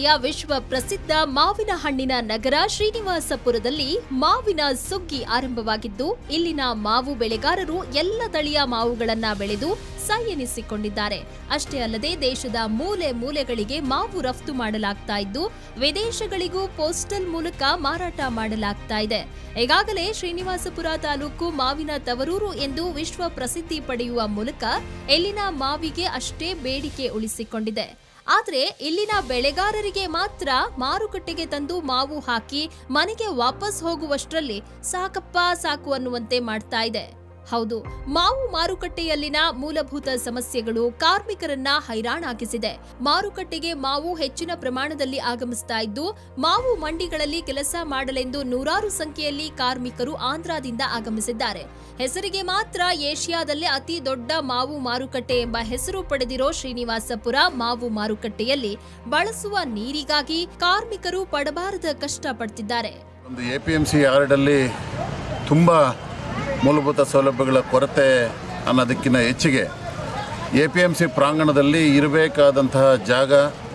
ವಿಶ್ವ ಪ್ರಸಿದ್ಧ ಮಾವಿನ ಹಣ್ಣಿನ ನಗರ ಶ್ರೀನಿವಾಸಪುರದಲ್ಲಿ ಮಾವಿನ ಸುಗ್ಗಿ ಆರಂಭವಾಗಿದ್ದು ಇಲ್ಲಿನ ಮಾವು ಬೆಳೆಗಾರರು ಎಲ್ಲ ತಳಿಯ ಮಾವುಗಳನ್ನ ಬೆಳೆದು ಸೈ ಎನಿಸಿಕೊಂಡಿದ್ದಾರೆ ಅಷ್ಟೇ ಅಲ್ಲದೆ ದೇಶದ ಮೂಲೆ ಮೂಲೆಗಳಿಗೆ ಮಾವು ರಫ್ತು ಮಾಡಲಾಗ್ತಾ ಇದ್ದು ವಿದೇಶಗಳಿಗೂ ಪೋಸ್ಟಲ್ ಮೂಲಕ ಮಾರಾಟ ಮಾಡಲಾಗ್ತಾ ಇದೆ ಈಗಾಗಲೇ ಶ್ರೀನಿವಾಸಪುರ ತಾಲೂಕು ಮಾವಿನ ತವರೂರು ಎಂದು ವಿಶ್ವ ಪ್ರಸಿದ್ಧಿ ಪಡೆಯುವ ಮೂಲಕ ಇಲ್ಲಿನ ಮಾವಿಗೆ ಅಷ್ಟೇ ಬೇಡಿಕೆ ಉಳಿಸಿಕೊಂಡಿದೆ ಆದ್ರೆ ಇಲ್ಲಿನ ಬೆಳೆಗಾರರಿಗೆ ಮಾತ್ರ ಮಾರುಕಟ್ಟೆಗೆ ತಂದು ಮಾವು ಹಾಕಿ ಮನೆಗೆ ವಾಪಸ್ ಹೋಗುವಷ್ಟರಲ್ಲಿ ಸಾಕಪ್ಪ ಸಾಕು ಅನ್ನುವಂತೆ ಮಾಡ್ತಾ ಇದೆ ಹೌದು ಮಾವು ಮಾರುಕಟ್ಟೆಯಲ್ಲಿನ ಮೂಲಭೂತ ಸಮಸ್ಯೆಗಳು ಕಾರ್ಮಿಕರನ್ನ ಹೈರಾಣಾಗಿಸಿದೆ ಮಾರುಕಟ್ಟೆಗೆ ಮಾವು ಹೆಚ್ಚಿನ ಪ್ರಮಾಣದಲ್ಲಿ ಆಗಮಿಸ್ತಾ ಇದ್ದು ಮಾವು ಮಂಡಿಗಳಲ್ಲಿ ಕೆಲಸ ಮಾಡಲೆಂದು ನೂರಾರು ಸಂಖ್ಯೆಯಲ್ಲಿ ಕಾರ್ಮಿಕರು ಆಂಧ್ರದಿಂದ ಆಗಮಿಸಿದ್ದಾರೆ ಹೆಸರಿಗೆ ಮಾತ್ರ ಏಷ್ಯಾದಲ್ಲೇ ಅತಿ ದೊಡ್ಡ ಮಾವು ಮಾರುಕಟ್ಟೆ ಎಂಬ ಹೆಸರು ಪಡೆದಿರೋ ಶ್ರೀನಿವಾಸಪುರ ಮಾವು ಮಾರುಕಟ್ಟೆಯಲ್ಲಿ ಬಳಸುವ ನೀರಿಗಾಗಿ ಕಾರ್ಮಿಕರು ಪಡಬಾರದ ಕಷ್ಟ ಪಡ್ತಿದ್ದಾರೆ ಒಂದು ಎ ಪಿ ಎಮ್ ಸಿ ಯಾರ್ಡಲ್ಲಿ ತುಂಬ ಮೂಲಭೂತ ಸೌಲಭ್ಯಗಳ ಕೊರತೆ ಅನ್ನೋದಕ್ಕಿಂತ ಹೆಚ್ಚಿಗೆ ಎ ಪಿ ಎಮ್ ಸಿ ಪ್ರಾಂಗಣದಲ್ಲಿ ಇರಬೇಕಾದಂತಹ ಜಾಗ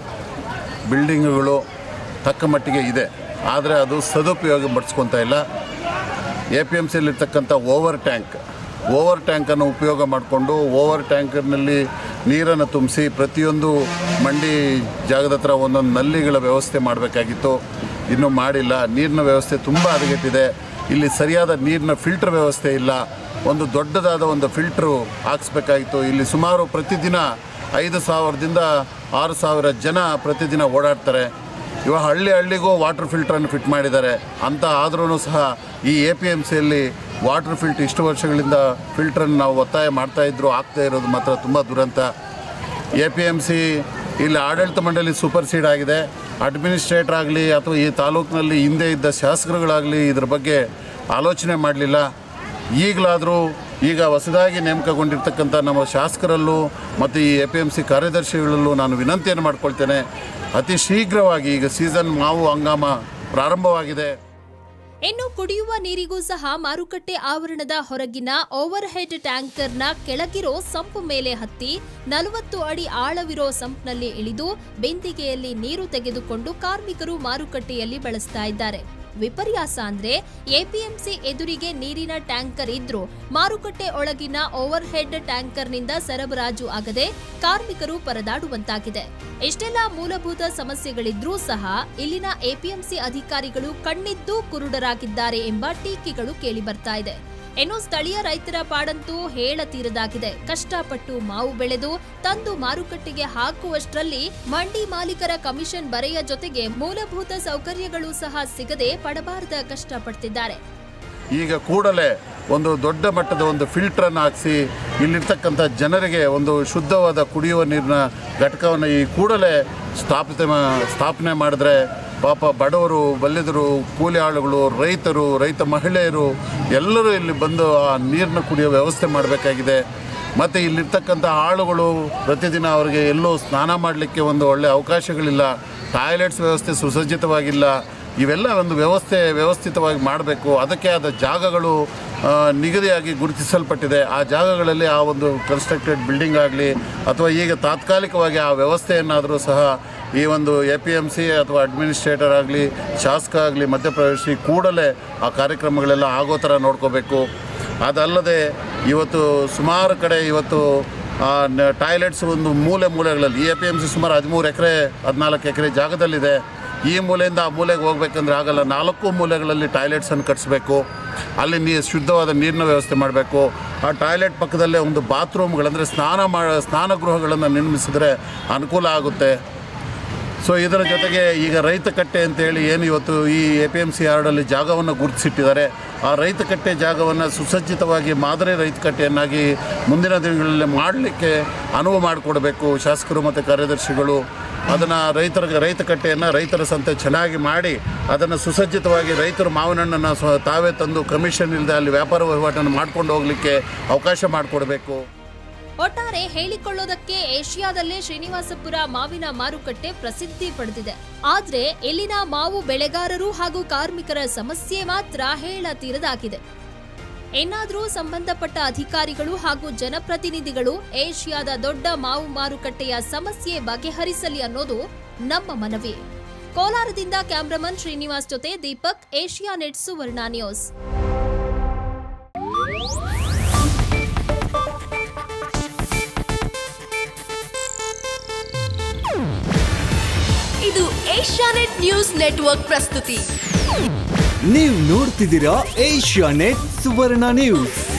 ಬಿಲ್ಡಿಂಗುಗಳು ತಕ್ಕ ಮಟ್ಟಿಗೆ ಇದೆ ಆದರೆ ಅದು ಸದುಪಯೋಗ ಪಡಿಸ್ಕೊತಾ ಇಲ್ಲ ಎ ಪಿ ಎಮ್ ಸಿಯಲ್ಲಿರ್ತಕ್ಕಂಥ ಓವರ್ ಟ್ಯಾಂಕ್ ಓವರ್ ಟ್ಯಾಂಕನ್ನು ಉಪಯೋಗ ಮಾಡಿಕೊಂಡು ಓವರ್ ಟ್ಯಾಂಕರ್ನಲ್ಲಿ ನೀರನ್ನು ತುಂಬಿಸಿ ಪ್ರತಿಯೊಂದು ಮಂಡಿ ಜಾಗದ ಹತ್ರ ಒಂದೊಂದು ನಲ್ಲಿಗಳ ವ್ಯವಸ್ಥೆ ಮಾಡಬೇಕಾಗಿತ್ತು ಇನ್ನೂ ಮಾಡಿಲ್ಲ ನೀರಿನ ವ್ಯವಸ್ಥೆ ತುಂಬ ಹದಗೆಟ್ಟಿದೆ ಇಲ್ಲಿ ಸರಿಯಾದ ನೀರಿನ ಫಿಲ್ಟರ್ ವ್ಯವಸ್ಥೆ ಇಲ್ಲ ಒಂದು ದೊಡ್ಡದಾದ ಒಂದು ಫಿಲ್ಟ್ರು ಹಾಕ್ಸ್ಬೇಕಾಗಿತ್ತು ಇಲ್ಲಿ ಸುಮಾರು ಪ್ರತಿದಿನ ಐದು ಸಾವಿರದಿಂದ ಆರು ಸಾವಿರ ಜನ ಪ್ರತಿದಿನ ಓಡಾಡ್ತಾರೆ ಇವಾಗ ಹಳ್ಳಿ ಹಳ್ಳಿಗೂ ವಾಟರ್ ಫಿಲ್ಟ್ರನ್ನು ಫಿಟ್ ಮಾಡಿದ್ದಾರೆ ಅಂತ ಆದ್ರೂ ಸಹ ಈ ಎ ಪಿ ಎಮ್ ಸಿಯಲ್ಲಿ ವಾಟರ್ ಫಿಲ್ಟ್ ಇಷ್ಟು ವರ್ಷಗಳಿಂದ ಫಿಲ್ಟ್ರನ್ನು ನಾವು ಒತ್ತಾಯ ಮಾಡ್ತಾ ಇದ್ರು ಆಗ್ತಾ ಇರೋದು ಮಾತ್ರ ತುಂಬ ದುರಂತ ಎ ಪಿ ಎಮ್ ಸಿ ಇಲ್ಲಿ ಆಡಳಿತ ಮಂಡಳಿ ಸೂಪರ್ ಸೀಡ್ ಆಗಿದೆ ಅಡ್ಮಿನಿಸ್ಟ್ರೇಟರ್ ಆಗಲಿ ಅಥವಾ ಈ ತಾಲೂಕಿನಲ್ಲಿ ಹಿಂದೆ ಇದ್ದ ಶಾಸಕರುಗಳಾಗಲಿ ಇದ್ರ ಬಗ್ಗೆ ಆಲೋಚನೆ ಮಾಡಲಿಲ್ಲ ಈಗಲಾದರೂ ಈಗ ಹೊಸದಾಗಿ ನೇಮಕಗೊಂಡಿರ್ತಕ್ಕಂಥ ನಮ್ಮ ಶಾಸಕರಲ್ಲೂ ಮತ್ತು ಈ ಎ ಪಿ ಎಮ್ ಸಿ ಕಾರ್ಯದರ್ಶಿಗಳಲ್ಲೂ ನಾನು ವಿನಂತಿಯನ್ನು ಮಾಡ್ಕೊಳ್ತೇನೆ ಅತಿ ಶೀಘ್ರವಾಗಿ ಈಗ ಸೀಸನ್ ಮಾವು ಹಂಗಾಮ ಪ್ರಾರಂಭವಾಗಿದೆ ಇನ್ನು ಕುಡಿಯುವ ನೀರಿಗೂ ಸಹ ಮಾರುಕಟ್ಟೆ ಆವರಣದ ಹೊರಗಿನ ಓವರ್ ಹೆಡ್ ಟ್ಯಾಂಕರ್ನ ಕೆಳಗಿರೋ ಸಂಪ್ ಮೇಲೆ ಹತ್ತಿ ನಲವತ್ತು ಅಡಿ ಆಳವಿರೋ ಸಂಪ್ನಲ್ಲಿ ಇಳಿದು ಬೆಂದಿಗೆಯಲ್ಲಿ ನೀರು ತೆಗೆದುಕೊಂಡು ಕಾರ್ಮಿಕರು ಮಾರುಕಟ್ಟೆಯಲ್ಲಿ ಬಳಸ್ತಾ ಇದ್ದಾರೆ ವಿಪರ್ಯಾಸ ಅಂದ್ರೆ ಎಪಿಎಂಸಿ ಎದುರಿಗೆ ನೀರಿನ ಟ್ಯಾಂಕರ್ ಇದ್ರೂ ಮಾರುಕಟ್ಟೆ ಒಳಗಿನ ಓವರ್ ಹೆಡ್ ಟ್ಯಾಂಕರ್ನಿಂದ ಸರಬರಾಜು ಆಗದೆ ಕಾರ್ಮಿಕರು ಪರದಾಡುವಂತಾಗಿದೆ ಇಷ್ಟೆಲ್ಲ ಮೂಲಭೂತ ಸಮಸ್ಯೆಗಳಿದ್ರೂ ಸಹ ಇಲ್ಲಿನ ಎಪಿಎಂಸಿ ಅಧಿಕಾರಿಗಳು ಕಣ್ಣಿದ್ದು ಕುರುಡರಾಗಿದ್ದಾರೆ ಎಂಬ ಟೀಕೆಗಳು ಕೇಳಿಬರ್ತಾ ಇದೆ ಇನ್ನು ಸ್ಥಳೀಯ ರೈತರ ಪಾಡಂತೂ ಹೇಳತೀರದಾಗಿದೆ ಕಷ್ಟಪಟ್ಟು ಮಾವು ಬೆಳೆದು ತಂದು ಮಾರುಕಟ್ಟೆಗೆ ಹಾಕುವಷ್ಟರಲ್ಲಿ ಮಂಡಿ ಮಾಲೀಕರ ಕಮಿಷನ್ ಬರೆಯ ಜೊತೆಗೆ ಮೂಲಭೂತ ಸೌಕರ್ಯಗಳು ಸಹ ಸಿಗದೆ ಪಡಬಾರದ ಕಷ್ಟಪಡ್ತಿದ್ದಾರೆ ಈಗ ಕೂಡಲೇ ಒಂದು ದೊಡ್ಡ ಮಟ್ಟದ ಒಂದು ಫಿಲ್ಟ್ರನ್ನು ಹಾಕಿಸಿ ಇಲ್ಲಿರ್ತಕ್ಕಂಥ ಜನರಿಗೆ ಒಂದು ಶುದ್ಧವಾದ ಕುಡಿಯುವ ನೀರಿನ ಘಟಕವನ್ನು ಈ ಕೂಡಲೇ ಸ್ಥಾಪಿತ ಮಾ- ಸ್ಥಾಪನೆ ಮಾಡಿದ್ರೆ ಪಾಪ ಬಡವರು ಬಲ್ಲಿದರು ಕೂಲಿ ಆಳುಗಳು ರೈತರು ರೈತ ಮಹಿಳೆಯರು ಎಲ್ಲರೂ ಇಲ್ಲಿ ಬಂದು ಆ ನೀರನ್ನ ಕುಡಿಯೋ ವ್ಯವಸ್ಥೆ ಮಾಡಬೇಕಾಗಿದೆ ಮತ್ತು ಇಲ್ಲಿರ್ತಕ್ಕಂಥ ಆಳುಗಳು ಪ್ರತಿದಿನ ಅವರಿಗೆ ಎಲ್ಲೂ ಸ್ನಾನ ಮಾಡಲಿಕ್ಕೆ ಒಂದು ಒಳ್ಳೆಯ ಅವಕಾಶಗಳಿಲ್ಲ ಟಾಯ್ಲೆಟ್ಸ್ ವ್ಯವಸ್ಥೆ ಸುಸಜ್ಜಿತವಾಗಿಲ್ಲ ಇವೆಲ್ಲ ಒಂದು ವ್ಯವಸ್ಥೆ ವ್ಯವಸ್ಥಿತವಾಗಿ ಮಾಡಬೇಕು ಅದಕ್ಕೆ ಆದ ಜಾಗಗಳು ಆ, ನಿಗದಿಯಾಗಿ ಗುರುತಿಸಲ್ಪಟ್ಟಿದೆ ಆ ಜಾಗಗಳಲ್ಲಿ ಆ ಒಂದು ಕನ್ಸ್ಟ್ರಕ್ಟೆಡ್ ಬಿಲ್ಡಿಂಗ್ ಆಗಲಿ ಅಥವಾ ಈಗ ತಾತ್ಕಾಲಿಕವಾಗಿ ಆ ವ್ಯವಸ್ಥೆಯನ್ನಾದರೂ ಸಹ ಈ ಒಂದು ಎ ಪಿ ಎಮ್ ಸಿ ಅಥವಾ ಅಡ್ಮಿನಿಸ್ಟ್ರೇಟರ್ ಆಗಲಿ ಶಾಸಕ ಆಗಲಿ ಮಧ್ಯಪ್ರವೇಶಿ ಕೂಡಲೇ ಆ ಕಾರ್ಯಕ್ರಮಗಳೆಲ್ಲ ಆಗೋ ಥರ ನೋಡ್ಕೋಬೇಕು ಅದಲ್ಲದೆ ಇವತ್ತು ಸುಮಾರು ಕಡೆ ಇವತ್ತು ಟಾಯ್ಲೆಟ್ಸ್ ಒಂದು ಮೂಲೆ ಮೂಲೆಗಳಲ್ಲಿ ಎ ಪಿ ಎಮ್ ಸಿ ಸುಮಾರು ಹದಿಮೂರು ಎಕರೆ ಹದಿನಾಲ್ಕು ಎಕರೆ ಜಾಗದಲ್ಲಿದೆ ಈ ಮೂಲೆಯಿಂದ ಆ ಮೂಲೆಗೆ ಹೋಗ್ಬೇಕಂದ್ರೆ ಆಗಲ್ಲ ನಾಲ್ಕು ಮೂಲೆಗಳಲ್ಲಿ ಟಾಯ್ಲೆಟ್ಸನ್ನು ಕಟ್ಟಿಸ್ಬೇಕು ಅಲ್ಲಿ ನೀ ಶುದ್ಧವಾದ ನೀರಿನ ವ್ಯವಸ್ಥೆ ಮಾಡಬೇಕು ಆ ಟಾಯ್ಲೆಟ್ ಪಕ್ಕದಲ್ಲೇ ಒಂದು ಬಾತ್ರೂಮ್ಗಳಂದರೆ ಸ್ನಾನ ಮಾಡ ಸ್ನಾನಗೃಹಗಳನ್ನು ನಿರ್ಮಿಸಿದ್ರೆ ಅನುಕೂಲ ಆಗುತ್ತೆ ಸೊ ಇದರ ಜೊತೆಗೆ ಈಗ ರೈತ ಕಟ್ಟೆ ಅಂತೇಳಿ ಏನು ಇವತ್ತು ಈ ಎ ಪಿ ಎಮ್ ಸಿ ಯಾರ್ಡಲ್ಲಿ ಜಾಗವನ್ನು ಗುರುತಿಸಿಟ್ಟಿದ್ದಾರೆ ಆ ರೈತ ಕಟ್ಟೆ ಜಾಗವನ್ನು ಸುಸಜ್ಜಿತವಾಗಿ ಮಾದರಿ ರೈತ ಕಟ್ಟೆಯನ್ನಾಗಿ ಮುಂದಿನ ದಿನಗಳಲ್ಲಿ ಮಾಡಲಿಕ್ಕೆ ಅನುವು ಮಾಡಿಕೊಡಬೇಕು ಶಾಸಕರು ಮತ್ತು ಕಾರ್ಯದರ್ಶಿಗಳು ಅದನ್ನು ರೈತರ ರೈತ ಕಟ್ಟೆಯನ್ನು ರೈತರ ಸಂತೆ ಚೆನ್ನಾಗಿ ಮಾಡಿ ಅದನ್ನು ಸುಸಜ್ಜಿತವಾಗಿ ರೈತರು ಮಾವಿನ ಹಣ್ಣನ್ನು ಸ್ವ ತಾವೇ ತಂದು ಕಮಿಷನ್ ಇಲ್ಲದೆ ಅಲ್ಲಿ ವ್ಯಾಪಾರ ವಹಿವಾಟನ್ನು ಮಾಡ್ಕೊಂಡು ಹೋಗಲಿಕ್ಕೆ ಅವಕಾಶ ಮಾಡಿಕೊಡ್ಬೇಕು ಒಟ್ಟಾರೆ ಹೇಳಿಕೊಳ್ಳೋದಕ್ಕೆ ಏಷ್ಯಾದಲ್ಲೇ ಶ್ರೀನಿವಾಸಪುರ ಮಾವಿನ ಮಾರುಕಟ್ಟೆ ಪ್ರಸಿದ್ಧಿ ಪಡೆದಿದೆ ಆದ್ರೆ ಇಲ್ಲಿನ ಮಾವು ಬೆಳೆಗಾರರು ಹಾಗೂ ಕಾರ್ಮಿಕರ ಸಮಸ್ಯೆ ಮಾತ್ರ ಹೇಳತೀರದಾಗಿದೆ ಇನ್ನಾದರೂ ಸಂಬಂಧಪಟ್ಟ ಅಧಿಕಾರಿಗಳು ಹಾಗೂ ಜನಪ್ರತಿನಿಧಿಗಳು ಏಷ್ಯಾದ ದೊಡ್ಡ ಮಾವು ಮಾರುಕಟ್ಟೆಯ ಸಮಸ್ಯೆ ಬಗೆಹರಿಸಲಿ ಅನ್ನೋದು ನಮ್ಮ ಮನವಿ ಕೋಲಾರದಿಂದ ಕ್ಯಾಮ್ರಾಮನ್ ಶ್ರೀನಿವಾಸ್ ಜೊತೆ ದೀಪಕ್ ಏಷ್ಯಾ ನೆಟ್ ಸುವರ್ಣ ನ್ಯೂಸ್ ಇದು ಏಷ್ಯಾನೆಟ್ ನ್ಯೂಸ್ ನೆಟ್ವರ್ಕ್ ಪ್ರಸ್ತುತಿ ನೀವು ನೋಡ್ತಿದ್ದೀರಾ ಏಷ್ಯಾ ನೆಟ್ ಸುವರ್ಣ ನ್ಯೂಸ್